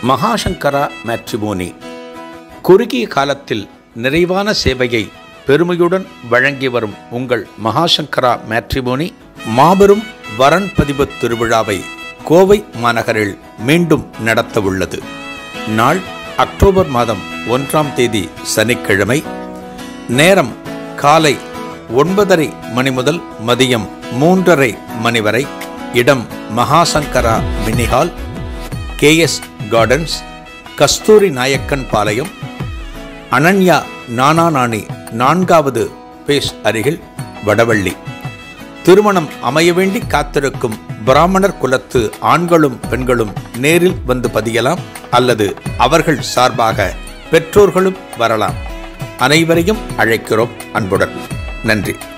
Mahasankara matrimony குறுகிய காலத்தில் நிறைவான சேவையை பெருமையுடன் வழங்கி வரும் உங்கள் மகாசங்கரா மேட்ரிமோனி மாபெரும் வரன் பதிவு திருவிழாவை கோவை மாநகரில் மீண்டும் நடத்த உள்ளது நாள் அக்டோபர் மாதம் ஒன்றாம் தேதி சனிக்கிழமை நேரம் காலை ஒன்பதரை மணி முதல் மதியம் மூன்றரை மணி வரை இடம் Mahasankara mini hall KS gardens Kasthuri Nayakkan Palayam Ananya நானாநாணி நான்காவது பேஸ் அருகில் வடவள்ளி திருமணம் அமைய வேண்டி காத்திருக்கும் பிராமணர் குலத்து ஆண்களும் பெண்களும் நேரில் வந்து பதியலாம் அல்லது அவர்கள் சார்பாக பெற்றோர்களும் வரலாம் அனைவரையும் அழைக்கிறோம் அன்புடன் நன்றி